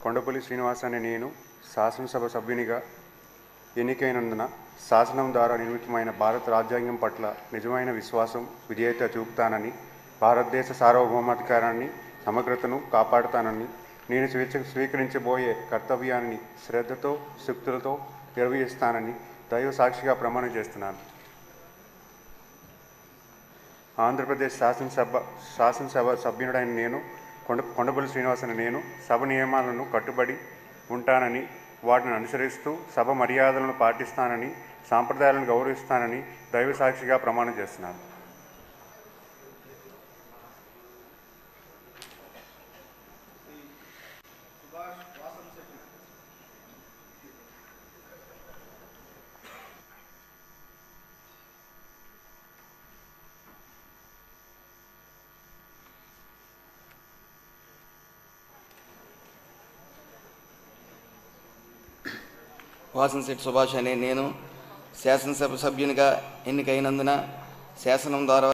కొండపల్లి శ్రీనివాస్ అనే నేను శాసనసభ సభ్యునిగా ఎన్నికైనందున శాసనం ద్వారా నిర్మితమైన భారత రాజ్యాంగం పట్ల నిజమైన విశ్వాసం విధేయత చూపుతానని భారతదేశ సార్వభౌమాధికారాన్ని సమగ్రతను కాపాడుతానని నేను స్వేచ్ఛ స్వీకరించబోయే కర్తవ్యాన్ని శ్రద్ధతో శక్తులతో నిర్వహిస్తానని దైవ సాక్షిగా ప్రమాణం చేస్తున్నాను ఆంధ్రప్రదేశ్ శాసనసభ శాసనసభ సభ్యుడైన నేను కొండ కొండపల్లి శ్రీనివాస్ అనే నేను సభ నియమాలను కట్టుబడి ఉంటానని వాటిని అనుసరిస్తూ సభ మర్యాదలను పాటిస్తానని సాంప్రదాయాలను గౌరవిస్తానని దైవ సాక్షిగా ప్రమాణం చేస్తున్నాను వాసంశెట్టి సుభాష్ అనే నేను శాసనసభ సభ్యునిగా ఎన్నికైనందున శాసనం ద్వారా